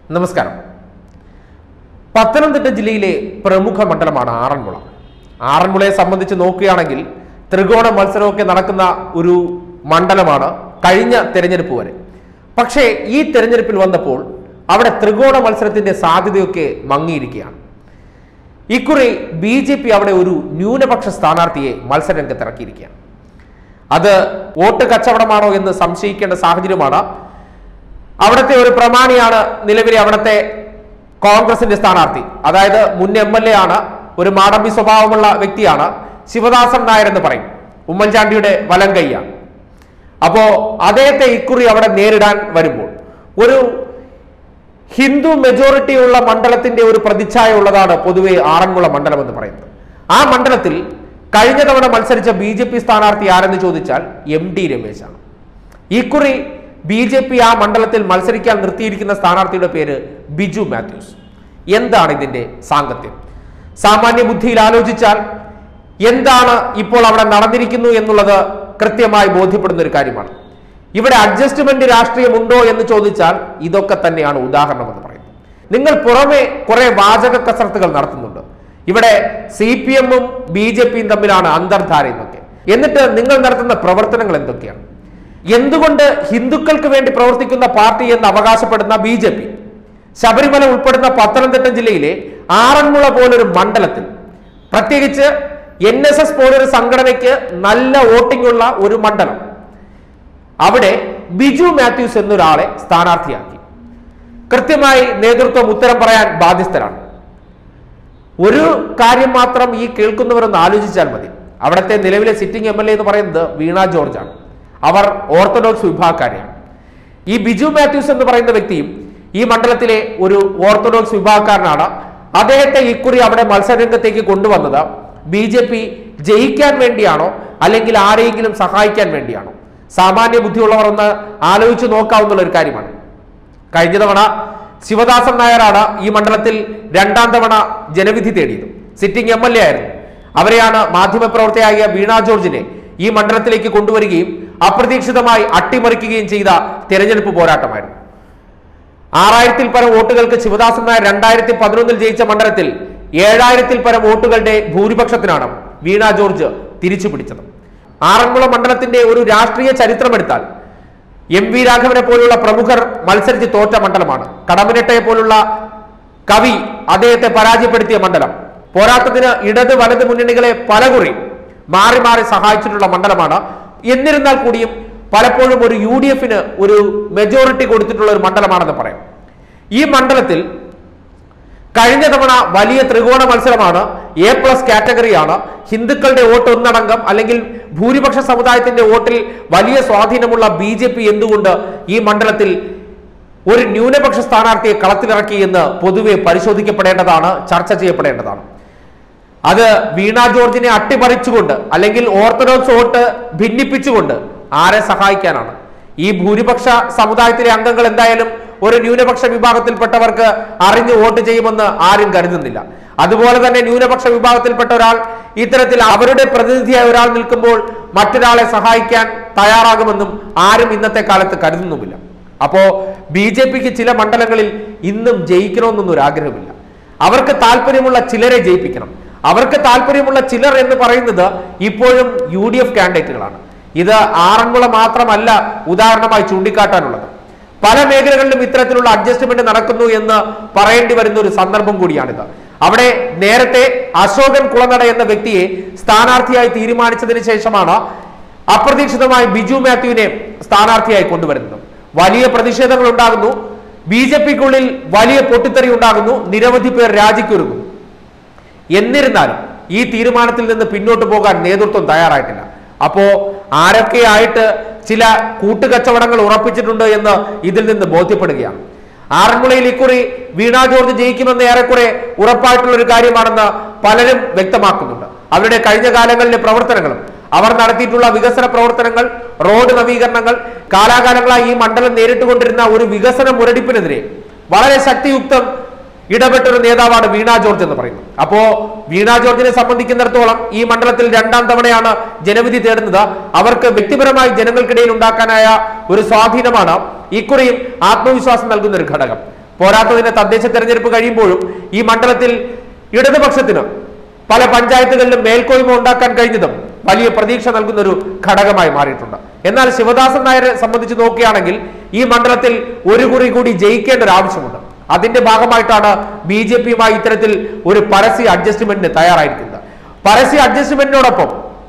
നമസ്കാരം പത്തനംതിട്ട ജില്ലയിലെ പ്രമുഖ മണ്ഡലമാണ് ആറന്മുള ആറന്മുളയെ സംബന്ധിച്ച് നോക്കുകയാണെങ്കിൽ ത്രികോണ മത്സരമൊക്കെ നടക്കുന്ന ഒരു മണ്ഡലമാണ് കഴിഞ്ഞ തെരഞ്ഞെടുപ്പ് വരെ പക്ഷേ ഈ തെരഞ്ഞെടുപ്പിൽ വന്നപ്പോൾ അവിടെ ത്രികോണ മത്സരത്തിന്റെ സാധ്യതയൊക്കെ മങ്ങിയിരിക്കുകയാണ് ഇക്കുറി ബി ജെ പി അവിടെ ഒരു ന്യൂനപക്ഷ സ്ഥാനാർത്ഥിയെ മത്സരരംഗത്ത് ഇറക്കിയിരിക്കുകയാണ് അത് വോട്ട് കച്ചവടമാണോ എന്ന് സംശയിക്കേണ്ട സാഹചര്യമാണ് അവിടുത്തെ ഒരു പ്രമാണിയാണ് നിലവിലെ അവിടുത്തെ കോൺഗ്രസിന്റെ സ്ഥാനാർത്ഥി അതായത് മുൻ എം എൽ എ ആണ് ഒരു മാടമ്പി സ്വഭാവമുള്ള വ്യക്തിയാണ് ശിവദാസൻ നായർ എന്ന് പറയും ഉമ്മൻചാണ്ടിയുടെ വലം കൈയാണ് അപ്പോ അദ്ദേഹത്തെ ഇക്കുറി അവിടെ നേരിടാൻ വരുമ്പോൾ ഒരു ഹിന്ദു മെജോറിറ്റി ഉള്ള മണ്ഡലത്തിന്റെ ഒരു പ്രതിച്ഛായ ഉള്ളതാണ് പൊതുവെ ആറന്മുള മണ്ഡലം എന്ന് പറയുന്നത് ആ മണ്ഡലത്തിൽ കഴിഞ്ഞ തവണ മത്സരിച്ച ബി ജെ പി സ്ഥാനാർത്ഥി ആരെന്ന് ചോദിച്ചാൽ എം ഡി രമേശാണ് ഇക്കുറി ബി ജെ പി ആ മണ്ഡലത്തിൽ മത്സരിക്കാൻ നിർത്തിയിരിക്കുന്ന സ്ഥാനാർത്ഥിയുടെ പേര് ബിജു മാത്യൂസ് എന്താണ് ഇതിന്റെ സാങ്കത്യം സാമാന്യ ബുദ്ധിയിൽ ആലോചിച്ചാൽ എന്താണ് ഇപ്പോൾ അവിടെ നടന്നിരിക്കുന്നു എന്നുള്ളത് കൃത്യമായി ബോധ്യപ്പെടുന്ന ഒരു കാര്യമാണ് ഇവിടെ അഡ്ജസ്റ്റ്മെന്റ് രാഷ്ട്രീയമുണ്ടോ എന്ന് ചോദിച്ചാൽ ഇതൊക്കെ തന്നെയാണ് ഉദാഹരണം എന്ന് പറയുന്നത് നിങ്ങൾ പുറമെ കുറെ വാചക കസരത്തുകൾ നടത്തുന്നുണ്ട് ഇവിടെ സി പി എമ്മും ബി ജെ പിയും തമ്മിലാണ് അന്തർധാര എന്നൊക്കെ എന്നിട്ട് നിങ്ങൾ നടത്തുന്ന പ്രവർത്തനങ്ങൾ എന്തൊക്കെയാണ് എന്തുകൊണ്ട് ഹിന്ദുക്കൾക്ക് വേണ്ടി പ്രവർത്തിക്കുന്ന പാർട്ടി എന്ന് അവകാശപ്പെടുന്ന ബി ജെ പി ശബരിമല ഉൾപ്പെടുന്ന പത്തനംതിട്ട ജില്ലയിലെ ആറന്മുള പോലൊരു മണ്ഡലത്തിൽ പ്രത്യേകിച്ച് എൻ എസ് എസ് പോലൊരു സംഘടനയ്ക്ക് നല്ല വോട്ടിംഗ് ഉള്ള ഒരു മണ്ഡലം അവിടെ ബിജു മാത്യൂസ് എന്നൊരാളെ സ്ഥാനാർത്ഥിയാക്കി കൃത്യമായി നേതൃത്വം ഉത്തരം പറയാൻ ബാധ്യസ്ഥരാണ് ഒരു കാര്യം മാത്രം ഈ കേൾക്കുന്നവരൊന്ന് ആലോചിച്ചാൽ മതി അവിടുത്തെ നിലവിലെ സിറ്റിംഗ് എം എൽ എ എന്ന് പറയുന്നത് വീണ ജോർജ് ആണ് അവർ ഓർത്തഡോക്സ് വിഭാഗക്കാരെയാണ് ഈ ബിജു മാത്യൂസ് എന്ന് പറയുന്ന വ്യക്തിയും ഈ മണ്ഡലത്തിലെ ഒരു ഓർത്തഡോക്സ് വിഭാഗക്കാരനാണ് അദ്ദേഹത്തെ ഇക്കുറി അവിടെ മത്സരരംഗത്തേക്ക് കൊണ്ടുവന്നത് ബി ജെ പി ജയിക്കാൻ വേണ്ടിയാണോ അല്ലെങ്കിൽ ആരെയെങ്കിലും സഹായിക്കാൻ വേണ്ടിയാണോ സാമാന്യ ബുദ്ധിയുള്ളവർ ഒന്ന് ആലോചിച്ച് നോക്കാവുന്ന ഒരു കാര്യമാണ് കഴിഞ്ഞ തവണ ശിവദാസൻ നായരാണ് ഈ മണ്ഡലത്തിൽ രണ്ടാം തവണ ജനവിധി തേടിയത് സിറ്റിംഗ് എം എൽ എ ആയിരുന്നു അവരെയാണ് മാധ്യമപ്രവർത്തകയായ വീണ ജോർജിനെ ഈ മണ്ഡലത്തിലേക്ക് കൊണ്ടുവരികയും അപ്രതീക്ഷിതമായി അട്ടിമറിക്കുകയും ചെയ്ത തെരഞ്ഞെടുപ്പ് പോരാട്ടമായിരുന്നു ആറായിരത്തിൽ പരം വോട്ടുകൾക്ക് ശിവദാസൻ നായർ രണ്ടായിരത്തി പതിനൊന്നിൽ ജയിച്ച മണ്ഡലത്തിൽ ഏഴായിരത്തിൽ പരം വോട്ടുകളുടെ ഭൂരിപക്ഷത്തിനാണ് വീണ ജോർജ് തിരിച്ചു പിടിച്ചത് ആറന്മുള മണ്ഡലത്തിന്റെ ഒരു രാഷ്ട്രീയ ചരിത്രമെടുത്താൽ എം വി രാഘവനെ പോലുള്ള പ്രമുഖർ മത്സരിച്ച് തോറ്റ മണ്ഡലമാണ് കടമ്പനിട്ടയെ പോലുള്ള കവി അദ്ദേഹത്തെ പരാജയപ്പെടുത്തിയ മണ്ഡലം പോരാട്ടത്തിന് ഇടത് വലത് മുന്നണികളെ പലകുറി മാറി മാറി സഹായിച്ചിട്ടുള്ള മണ്ഡലമാണ് എന്നിരുന്നാൽ കൂടിയും പലപ്പോഴും ഒരു യു ഡി എഫിന് ഒരു മെജോറിറ്റി കൊടുത്തിട്ടുള്ള ഒരു മണ്ഡലമാണെന്ന് പറയാം ഈ മണ്ഡലത്തിൽ കഴിഞ്ഞ തവണ വലിയ ത്രികോണ മത്സരമാണ് എ പ്ലസ് കാറ്റഗറിയാണ് ഹിന്ദുക്കളുടെ വോട്ട് ഒന്നടങ്കം അല്ലെങ്കിൽ ഭൂരിപക്ഷ സമുദായത്തിന്റെ വോട്ടിൽ വലിയ സ്വാധീനമുള്ള ബി ജെ പി എന്തുകൊണ്ട് ഈ മണ്ഡലത്തിൽ ഒരു ന്യൂനപക്ഷ സ്ഥാനാർത്ഥിയെ കളത്തിലിറക്കി എന്ന് പൊതുവെ പരിശോധിക്കപ്പെടേണ്ടതാണ് ചർച്ച ചെയ്യപ്പെടേണ്ടതാണ് അത് വീണ ജോർജിനെ അട്ടിമറിച്ചുകൊണ്ട് അല്ലെങ്കിൽ ഓർത്തഡോക്സ് വോട്ട് ഭിന്നിപ്പിച്ചുകൊണ്ട് ആരെ സഹായിക്കാനാണ് ഈ ഭൂരിപക്ഷ സമുദായത്തിലെ അംഗങ്ങൾ എന്തായാലും ഒരു ന്യൂനപക്ഷ വിഭാഗത്തിൽപ്പെട്ടവർക്ക് അറിഞ്ഞ് വോട്ട് ചെയ്യുമെന്ന് ആരും കരുതുന്നില്ല അതുപോലെ തന്നെ ന്യൂനപക്ഷ വിഭാഗത്തിൽപ്പെട്ട ഒരാൾ ഇത്തരത്തിൽ അവരുടെ പ്രതിനിധിയായ ഒരാൾ നിൽക്കുമ്പോൾ മറ്റൊരാളെ സഹായിക്കാൻ തയ്യാറാകുമെന്നും ആരും ഇന്നത്തെ കാലത്ത് കരുതുന്നുമില്ല അപ്പോ ബി ജെ പിക്ക് ചില മണ്ഡലങ്ങളിൽ ഇന്നും ജയിക്കണമെന്നൊന്നും ഒരു ആഗ്രഹമില്ല അവർക്ക് താല്പര്യമുള്ള ചിലരെ ജയിപ്പിക്കണം അവർക്ക് താല്പര്യമുള്ള ചിലർ എന്ന് പറയുന്നത് ഇപ്പോഴും യു ഡി എഫ് കാൻഡിഡേറ്റുകളാണ് ഇത് ആറന്മുള മാത്രമല്ല ഉദാഹരണമായി ചൂണ്ടിക്കാട്ടാനുള്ളത് പല മേഖലകളിലും ഇത്തരത്തിലുള്ള അഡ്ജസ്റ്റ്മെന്റ് നടക്കുന്നു എന്ന് പറയേണ്ടി വരുന്ന ഒരു സന്ദർഭം കൂടിയാണിത് അവിടെ നേരത്തെ അശോകൻ കുളനട എന്ന വ്യക്തിയെ സ്ഥാനാർത്ഥിയായി തീരുമാനിച്ചതിന് ശേഷമാണ് അപ്രതീക്ഷിതമായി ബിജു മാത്യുവിനെ സ്ഥാനാർത്ഥിയായി കൊണ്ടുവരുന്നത് വലിയ പ്രതിഷേധങ്ങൾ ഉണ്ടാകുന്നു ബി ജെ പിക്കുള്ളിൽ വലിയ പൊട്ടിത്തെറി ഉണ്ടാകുന്നു നിരവധി പേർ രാജിക്കൊരുങ്ങുന്നു എന്നിരുന്നാലും ഈ തീരുമാനത്തിൽ നിന്ന് പിന്നോട്ട് പോകാൻ നേതൃത്വം തയ്യാറായിട്ടില്ല അപ്പോ ആരൊക്കെയായിട്ട് ചില കൂട്ടുകച്ചവടങ്ങൾ ഉറപ്പിച്ചിട്ടുണ്ട് എന്ന് ഇതിൽ നിന്ന് ബോധ്യപ്പെടുകയാണ് ആറന്മുളയിൽ ഇക്കുറി വീണ ജോർജ് ജയിക്കുമെന്ന് ഏറെക്കുറെ ഉറപ്പായിട്ടുള്ള ഒരു കാര്യമാണെന്ന് പലരും വ്യക്തമാക്കുന്നുണ്ട് അവരുടെ കഴിഞ്ഞ കാലങ്ങളിലെ പ്രവർത്തനങ്ങളും അവർ നടത്തിയിട്ടുള്ള വികസന പ്രവർത്തനങ്ങൾ റോഡ് നവീകരണങ്ങൾ കാലാകാലങ്ങളായി ഈ മണ്ഡലം നേരിട്ടുകൊണ്ടിരുന്ന ഒരു വികസന മുരടിപ്പിനെതിരെ വളരെ ശക്തിയുക്തം ഇടപെട്ടൊരു നേതാവാണ് വീണ ജോർജ് എന്ന് പറയുന്നത് അപ്പോ വീണ ജോർജിനെ സംബന്ധിക്കുന്നിടത്തോളം ഈ മണ്ഡലത്തിൽ രണ്ടാം തവണയാണ് ജനവിധി തേടുന്നത് അവർക്ക് വ്യക്തിപരമായി ജനങ്ങൾക്കിടയിൽ ഉണ്ടാക്കാനായ ഒരു സ്വാധീനമാണ് ഇക്കുറിയും ആത്മവിശ്വാസം നൽകുന്ന ഒരു ഘടകം പോരാത്തതിന് തദ്ദേശ തെരഞ്ഞെടുപ്പ് കഴിയുമ്പോഴും ഈ മണ്ഡലത്തിൽ ഇടതുപക്ഷത്തിന് പല പഞ്ചായത്തുകളിലും മേൽക്കോയ്മ ഉണ്ടാക്കാൻ കഴിഞ്ഞതും വലിയ പ്രതീക്ഷ നൽകുന്ന ഒരു ഘടകമായി മാറിയിട്ടുണ്ട് എന്നാൽ ശിവദാസൻ നായരെ സംബന്ധിച്ച് നോക്കുകയാണെങ്കിൽ ഈ മണ്ഡലത്തിൽ ഒരു കുറി കൂടി ജയിക്കേണ്ട ഒരു ആവശ്യമുണ്ട് അതിന്റെ ഭാഗമായിട്ടാണ് ബി ജെ പിയുമായി ഇത്തരത്തിൽ ഒരു പരസ്യ അഡ്ജസ്റ്റ്മെന്റിന് തയ്യാറായിരിക്കുന്നത് പരസ്യ അഡ്ജസ്റ്റ്മെന്റിനോടൊപ്പം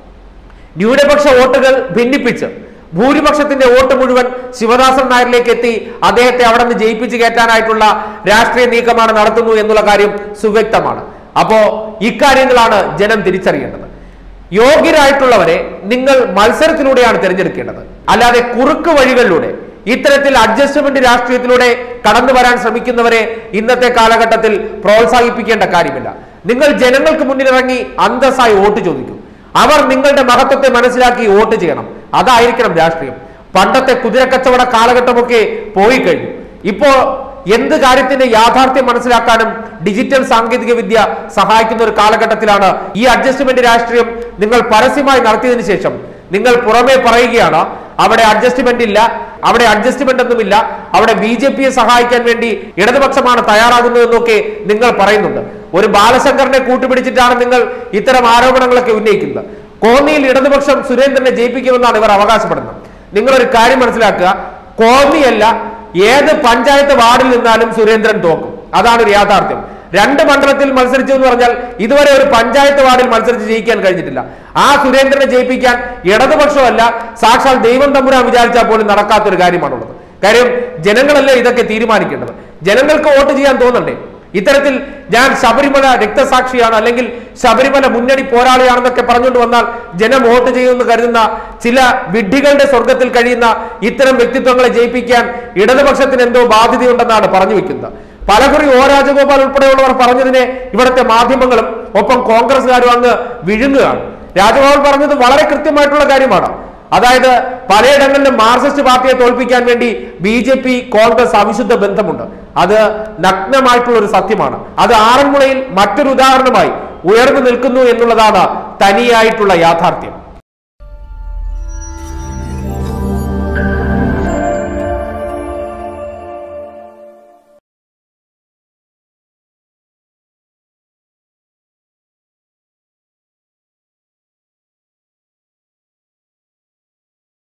ന്യൂനപക്ഷ വോട്ടുകൾ ഭിന്നിപ്പിച്ച് ഭൂരിപക്ഷത്തിന്റെ വോട്ട് മുഴുവൻ ശിവദാസൻ നായരിലേക്ക് എത്തി അദ്ദേഹത്തെ അവിടെ നിന്ന് ജയിപ്പിച്ച് കയറ്റാനായിട്ടുള്ള രാഷ്ട്രീയ നീക്കമാണ് നടത്തുന്നു എന്നുള്ള കാര്യം സുവ്യക്തമാണ് അപ്പോ ഇക്കാര്യങ്ങളാണ് ജനം തിരിച്ചറിയേണ്ടത് യോഗ്യരായിട്ടുള്ളവരെ നിങ്ങൾ മത്സരത്തിലൂടെയാണ് തിരഞ്ഞെടുക്കേണ്ടത് അല്ലാതെ കുറുക്ക് വഴികളിലൂടെ ഇത്തരത്തിൽ അഡ്ജസ്റ്റ്മെന്റ് രാഷ്ട്രീയത്തിലൂടെ കടന്നു വരാൻ ശ്രമിക്കുന്നവരെ ഇന്നത്തെ കാലഘട്ടത്തിൽ പ്രോത്സാഹിപ്പിക്കേണ്ട കാര്യമില്ല നിങ്ങൾ ജനങ്ങൾക്ക് മുന്നിലിറങ്ങി അന്തസ്സായി വോട്ട് ചോദിക്കും അവർ നിങ്ങളുടെ മഹത്വത്തെ മനസ്സിലാക്കി വോട്ട് ചെയ്യണം അതായിരിക്കണം രാഷ്ട്രീയം പണ്ടത്തെ കുതിരക്കച്ചവട കാലഘട്ടമൊക്കെ പോയി കഴിഞ്ഞു ഇപ്പോ എന്ത് കാര്യത്തിന്റെ യാഥാർത്ഥ്യം മനസ്സിലാക്കാനും ഡിജിറ്റൽ സാങ്കേതിക വിദ്യ സഹായിക്കുന്ന ഒരു കാലഘട്ടത്തിലാണ് ഈ അഡ്ജസ്റ്റ്മെന്റ് രാഷ്ട്രീയം നിങ്ങൾ പരസ്യമായി നടത്തിയതിനു ശേഷം നിങ്ങൾ പുറമേ പറയുകയാണ് അവിടെ അഡ്ജസ്റ്റ്മെന്റ് ഇല്ല അവിടെ അഡ്ജസ്റ്റ്മെന്റ് ഒന്നുമില്ല അവിടെ ബി ജെ പിയെ സഹായിക്കാൻ വേണ്ടി ഇടതുപക്ഷമാണ് തയ്യാറാകുന്നതെന്നൊക്കെ നിങ്ങൾ പറയുന്നുണ്ട് ഒരു ബാലശങ്കറിനെ കൂട്ടുപിടിച്ചിട്ടാണ് നിങ്ങൾ ഇത്തരം ആരോപണങ്ങളൊക്കെ ഉന്നയിക്കുന്നത് കോന്നിയിൽ ഇടതുപക്ഷം സുരേന്ദ്രനെ ജയിപ്പിക്കുമെന്നാണ് ഇവർ അവകാശപ്പെടുന്നത് നിങ്ങളൊരു കാര്യം മനസ്സിലാക്കുക കോന്നിയല്ല ഏത് പഞ്ചായത്ത് വാർഡിൽ നിന്നാലും സുരേന്ദ്രൻ തോക്കും അതാണ് ഒരു യാഥാർത്ഥ്യം രണ്ട് മണ്ഡലത്തിൽ മത്സരിച്ചു എന്ന് പറഞ്ഞാൽ ഇതുവരെ ഒരു പഞ്ചായത്ത് വാർഡിൽ മത്സരിച്ച് ജയിക്കാൻ കഴിഞ്ഞിട്ടില്ല ആ സുരേന്ദ്രനെ ജയിപ്പിക്കാൻ ഇടതുപക്ഷമല്ല സാക്ഷാൽ ദൈവം തമ്പുരാൻ വിചാരിച്ചാൽ പോലും നടക്കാത്തൊരു കാര്യമാണുള്ളത് കാര്യം ജനങ്ങളല്ലേ ഇതൊക്കെ തീരുമാനിക്കേണ്ടത് ജനങ്ങൾക്ക് വോട്ട് ചെയ്യാൻ തോന്നണ്ടേ ഇത്തരത്തിൽ ഞാൻ ശബരിമല രക്തസാക്ഷിയാണ് അല്ലെങ്കിൽ ശബരിമല മുന്നണി പോരാളിയാണെന്നൊക്കെ പറഞ്ഞുകൊണ്ട് വന്നാൽ ജനം വോട്ട് ചെയ്യുമെന്ന് കരുതുന്ന ചില വിഡ്ഢികളുടെ സ്വർഗത്തിൽ കഴിയുന്ന ഇത്തരം വ്യക്തിത്വങ്ങളെ ജയിപ്പിക്കാൻ ഇടതുപക്ഷത്തിന് എന്തോ ബാധ്യതയുണ്ടെന്നാണ് പറഞ്ഞു വെക്കുന്നത് പലകുറി ഒ രാജഗോപാൽ ഉൾപ്പെടെയുള്ളവർ പറഞ്ഞതിനെ ഇവിടുത്തെ മാധ്യമങ്ങളും ഒപ്പം കോൺഗ്രസ്സുകാരും അങ്ങ് വിഴുങ്ങുകയാണ് രാജഗോപാൽ പറഞ്ഞത് വളരെ കൃത്യമായിട്ടുള്ള കാര്യമാണ് അതായത് പലയിടങ്ങളിലും മാർക്സിസ്റ്റ് പാർട്ടിയെ തോൽപ്പിക്കാൻ വേണ്ടി ബി ജെ പി കോൺഗ്രസ് അവിശുദ്ധ ബന്ധമുണ്ട് അത് നഗ്നമായിട്ടുള്ള ഒരു സത്യമാണ് അത് ആറന്മുളയിൽ മറ്റൊരു ഉദാഹരണമായി ഉയർന്നു നിൽക്കുന്നു എന്നുള്ളതാണ് തനിയായിട്ടുള്ള യാഥാർത്ഥ്യം